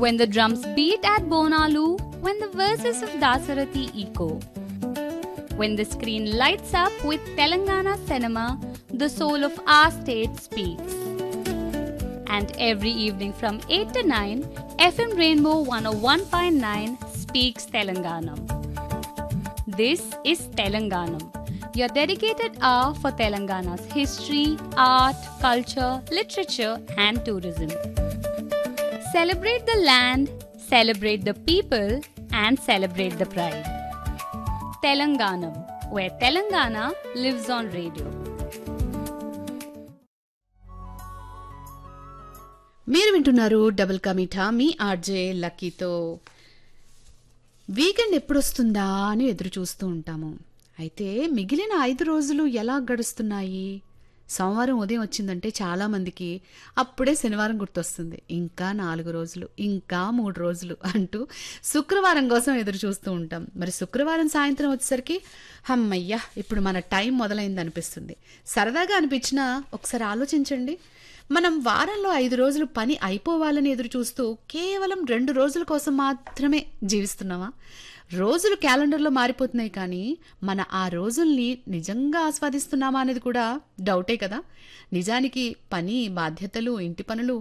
when the drums beat at Bonalu, when the verses of Dasarathi echo. When the screen lights up with Telangana cinema, the soul of our state speaks. And every evening from 8 to 9, FM Rainbow 101.9 speaks Telanganam. This is Telanganam, your dedicated hour for Telangana's history, art, culture, literature, and tourism. Celebrate the land, celebrate the people, and celebrate the pride. Telanganam, where Telangana lives on radio. మీరు వింటున్నారు double కమిఠా మీ RJ లక్కీతో weekend ఎప్పుడొస్తుందా అని ఎదురు చూస్తూ ఉంటాము అయితే మిగిలిన ఐదు రోజులు ఎలా గడుస్తున్నాయి సోమవారం ఉదయం వచ్చిందంటే చాలామందికి అప్పుడే శనివారం గుర్తొస్తుంది ఇంకా నాలుగు రోజులు ఇంకా మూడు రోజులు అంటూ శుక్రవారం కోసం ఎదురు చూస్తూ ఉంటాం మరి శుక్రవారం సాయంత్రం వచ్చేసరికి హమ్మయ్య ఇప్పుడు మన టైం మొదలైంది అనిపిస్తుంది సరదాగా అనిపించినా ఒకసారి ఆలోచించండి మనం వారంలో ఐదు రోజులు పని అయిపోవాలని ఎదురు చూస్తూ కేవలం రెండు రోజుల కోసం మాత్రమే జీవిస్తున్నామా రోజులు క్యాలెండర్లో మారిపోతున్నాయి కానీ మన ఆ రోజుల్ని నిజంగా ఆస్వాదిస్తున్నామా అనేది కూడా డౌటే కదా నిజానికి పని బాధ్యతలు ఇంటి పనులు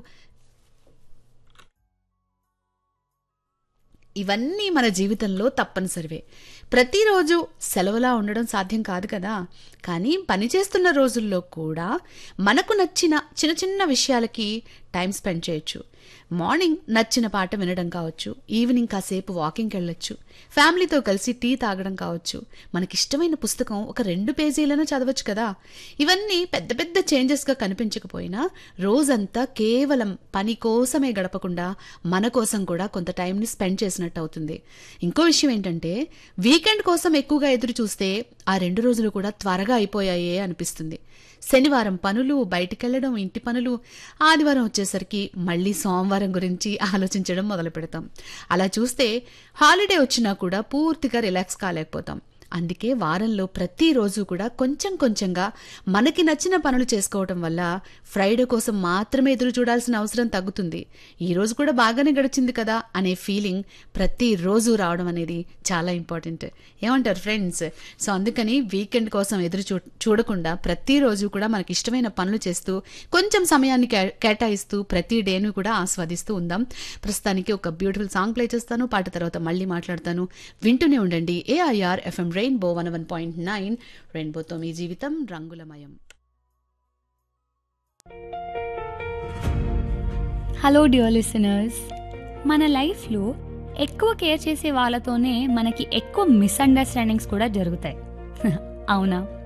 ఇవన్నీ మన జీవితంలో తప్పనిసరివే ప్రతిరోజు సెలవులా ఉండడం సాధ్యం కాదు కదా కానీ పనిచేస్తున్న రోజుల్లో కూడా మనకు నచ్చిన చిన్న చిన్న విషయాలకి టైం స్పెండ్ చేయొచ్చు మార్నింగ్ నచ్చిన పాట వినడం కావచ్చు ఈవినింగ్ కాసేపు వాకింగ్కి వెళ్ళొచ్చు ఫ్యామిలీతో కలిసి టీ తాగడం కావచ్చు మనకిష్టమైన పుస్తకం ఒక రెండు పేజీలను చదవచ్చు కదా ఇవన్నీ పెద్ద పెద్ద చేంజెస్గా కనిపించకపోయినా రోజంతా కేవలం పని కోసమే గడపకుండా మన కోసం కూడా కొంత టైంని స్పెండ్ చేసినట్టు అవుతుంది ఇంకో విషయం ఏంటంటే వీకెండ్ కోసం ఎక్కువగా ఎదురు చూస్తే ఆ రెండు రోజులు కూడా త్వరగా అయిపోయాయే అనిపిస్తుంది శనివారం పనులు బయటికెళ్లడం ఇంటి పనులు ఆదివారం వచ్చేసరికి మళ్ళీ సోమవారం గురించి ఆలోచించడం మొదలు పెడతాం అలా చూస్తే హాలిడే వచ్చినా కూడా పూర్తిగా రిలాక్స్ కాలేకపోతాం అందుకే వారంలో ప్రతిరోజు కూడా కొంచెం కొంచెంగా మనకి నచ్చిన పనులు చేసుకోవటం వల్ల ఫ్రైడే కోసం మాత్రమే ఎదురు చూడాల్సిన అవసరం తగ్గుతుంది ఈ రోజు కూడా బాగానే గడిచింది కదా అనే ఫీలింగ్ ప్రతిరోజు రావడం అనేది చాలా ఇంపార్టెంట్ ఏమంటారు ఫ్రెండ్స్ సో అందుకని వీకెండ్ కోసం ఎదురు చూ చూడకుండా ప్రతిరోజు కూడా మనకి ఇష్టమైన పనులు చేస్తూ కొంచెం సమయాన్ని కే- కేటాయిస్తూ ప్రతి డేను కూడా ఆస్వాదిస్తూ ఉందాం ప్రస్తుతానికి ఒక బ్యూటిఫుల్ సాంగ్ ప్లే చేస్తాను పాట తర్వాత మళ్ళీ మాట్లాడతాను వింటూనే ఉండండి AIR FM rainbow one one point nine రెయిన్బోతో మీ జీవితం రంగులమయం హలో డియర్ లిసనర్స్ మన లైఫ్లో ఎక్కువ కేర్ చేసే వాళ్ళతోనే మనకి ఎక్కువ మిస్అండర్స్టాండింగ్స్ కూడా జరుగుతాయి అవునా